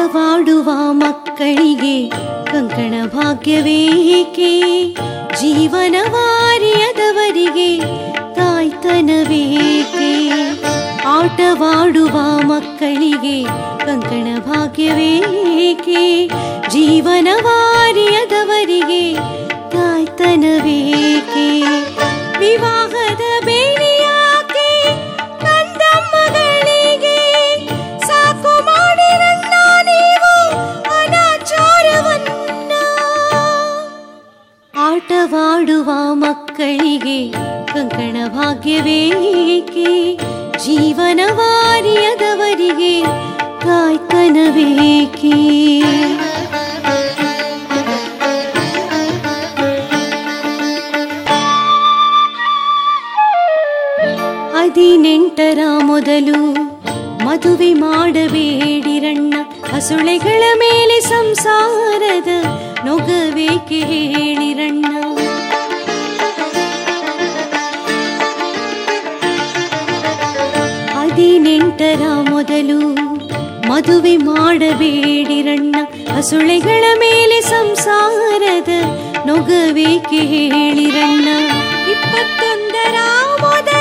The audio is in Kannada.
ಆಟವಾಡುವ ಮಕ್ಕಳಿಗೆ ಕಂಕಣ ಭಾಗ್ಯವೇಕೆ ಜೀವನವಾರಿಯದವರಿಗೆ ತಾಯ್ತನವೇಕೆ ಆಟವಾಡುವ ಮಕ್ಕಳಿಗೆ ಕಂಕಣ ಭಾಗ್ಯವೇಕೆ ಜೀವನವಾರಿಯದವರಿಗೆ ತಾಯ್ತನವೇಕೆ ವಿವಾಹದ ಬೇಡಿಯಾಕೆ ಕಂದಮ್ಮಗಳಿಗೆ ಸಾಕು ಮಾಡಿರಣ್ಣ ನೀವು ಅನಾಚಾರವನ್ನ ಆಟವಾಡುವ ಮಕ್ಕಳಿಗೆ ಕಂಕಣ ಭಾಗ್ಯವೇಕೆ ಜೀವನವಾರಿಯದವರಿಗೆ ತಾಯ್ತನವೇಕೆ ಹದಿನೆಂಟರ ಮೊದಲು ಮದುವೆ ಮಾಡಬೇಡಿರಣ್ಣ ಹಸುಳೆಗಳ ಮೇಲೆ ಸಂಸಾರದ ನೊಗವೇಕೆ ಹೇಳಿರಣ್ಣ ಹದಿನೆಂಟರ ಮೊದಲು ಮದುವೆ ಮಾಡಬೇಡಿರಣ್ಣ ಹಸುಳೆಗಳ ಮೇಲೆ ಸಂಸಾರದ ನೊಗವೇಕೆ ಹೇಳಿರಣ್ಣ ಇಪ್ಪತ್ತೊಂದರ ಮೊದಲು